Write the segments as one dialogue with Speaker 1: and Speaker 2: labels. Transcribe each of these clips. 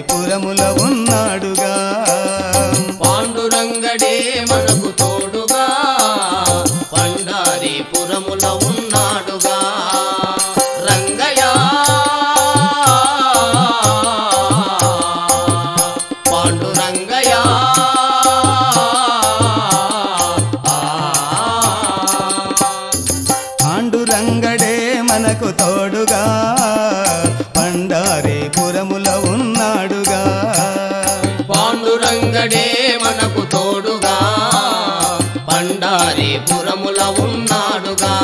Speaker 1: పురముల ఉన్నాడుగా
Speaker 2: పాండురంగడే మనకు తోడుగా పండారి పురముల ఉన్నాడుగా రంగయ్య పాండురంగయ్య
Speaker 1: పాండురంగడే మనకు తోడుగా పండారి పురముల ఉన్నాడుగా
Speaker 2: పాండురంగడే మనకు తోడుగా పండారి పురముల ఉన్నాడుగా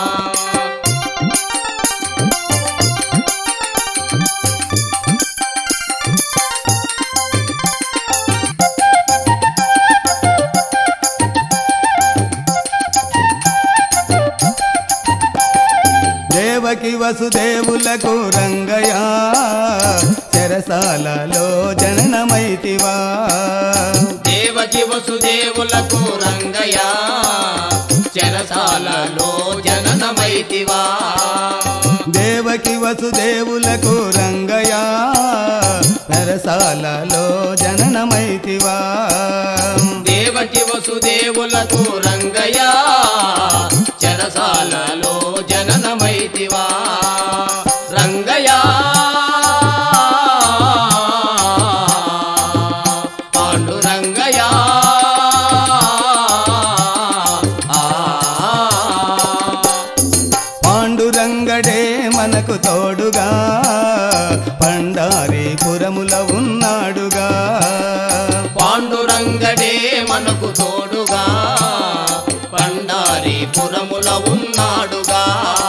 Speaker 1: దేవకి వసుదేవులకు రంగయ్య చెరసాలలో జననమైతివా
Speaker 2: దేవకి వసుదేవులకు రంగయ్య చెరసాలలో జననమైతివా
Speaker 1: దేవకి వసుదేవులకు రంగయ్య చెరసాలలో జననమైతివా
Speaker 2: దేవకి వసుదేవులకు రంగయ్య చెరసాలలో జననమైతివా రంగయ్య పాండురంగయ్య
Speaker 1: పాండురంగడే మనకు తోడుగా పండారి పురముల ఉన్నాడుగా
Speaker 2: పాండురంగడే మనకు తోడుగా పండారి పురముల ఉన్నాడుగా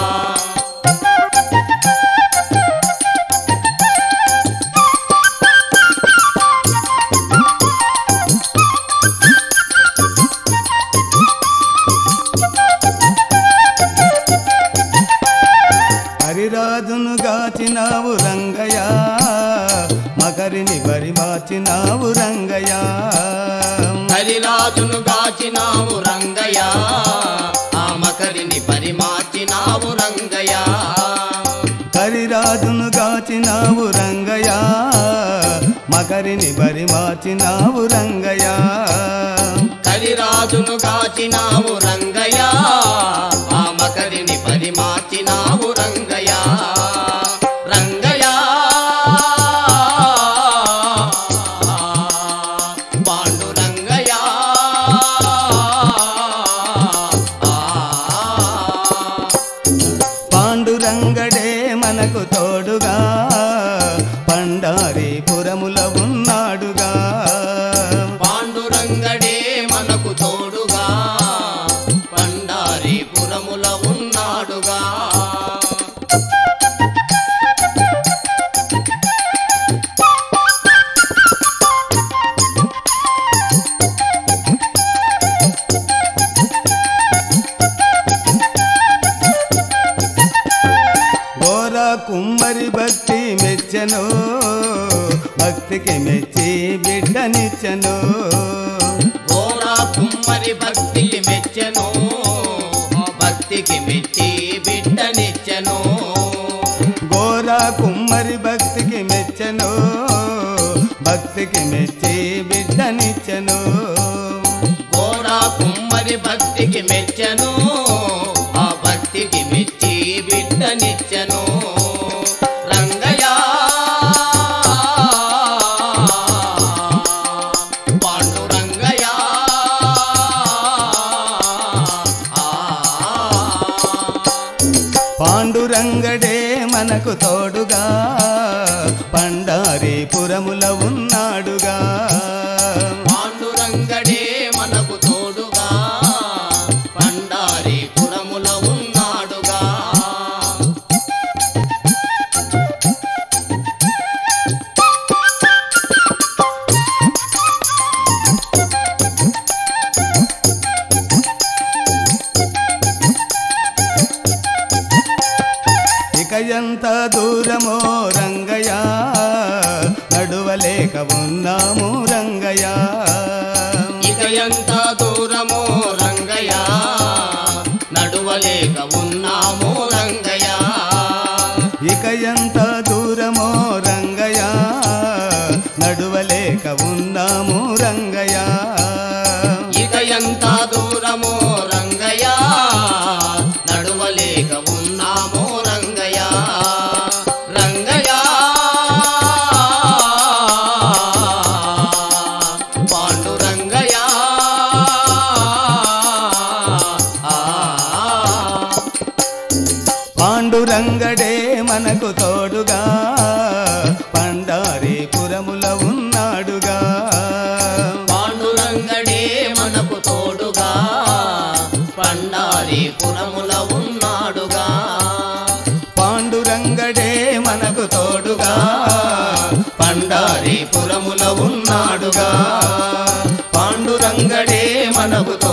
Speaker 1: హరిరాజును గాచినావు రంగయ్య మకరిని బరి మార్చినావు రంగయ్య
Speaker 2: హరిరాజును గాచినావు రంగయ్య ఆ మకరిని పరిమార్చినావు రంగయ్య
Speaker 1: హరిరాజును గాచినావు రంగయ్య మకరిని బరి మార్చినావు రంగయ్య
Speaker 2: హరిరాజును గాచినావు రంగయ్య ఆ మకరిని పరిమార్చినావు రంగయ్య రంగయ్య పాండురంగయ్య
Speaker 1: పాండురంగడే మనకు తోడుగా పండారి పురముల ఉన్నాడుగా
Speaker 2: పాండురంగడే మనకు తోడుగా పండారి పురముల ఉన్నాడుగా
Speaker 1: ఘోర కుమ్మరి భక్తి మెచ్చను భక్తికి మెచ్చి బిడ్డనిచ్చను
Speaker 2: ఘోర కుమ్మరి భక్తికి మెచ్చెను భక్తికి మెచ్చి బిడ్డనిచ్చెను
Speaker 1: ఘోర కుమ్మరి భక్తికి మెచ్చను భక్తికి మెచ్చి బిడ్డనిచ్చను
Speaker 2: ఘోర కుమ్మరి భక్తికి మెచ్చెను ఆ భక్తికి మెచ్చి బిడ్డనిచ్చెను రంగయ్య పాండురంగయ్య
Speaker 1: పాండురంగడే మనకు తోడుగా పండారి పురముల ఉన్నాడుగా
Speaker 2: పాండురంగడే మనకు తోడుగా పండారి పురముల ఉన్నాడుగా
Speaker 1: ఇక ఎంత దూరమో రంగయ్య నడువలేక ఉన్నాము రంగయ్య
Speaker 2: ఇక ఎంత దూరమో రంగయ్య నడువలేక ఉన్నాము రంగయ్య
Speaker 1: ఇక ఎంత దూరమో రంగయ్య రంగయ్య
Speaker 2: ఇక ఎంత దూరమో రంగయ్య నడువలేక ఉన్నామో రంగయ్య రంగయ్య పాండురంగయ్య ఆ
Speaker 1: పాండురంగడే మనకు తోడుగా పండారీపురముల ఉన్నాడుగా
Speaker 2: పాండురంగడే మనకు తోడుగా పండారి పురముల ఉన్నాడుగా
Speaker 1: పాండురంగడే మనకు తోడుగా
Speaker 2: పండారి పురముల ఉన్నాడుగా పాండురంగడే మనకు తోడుగా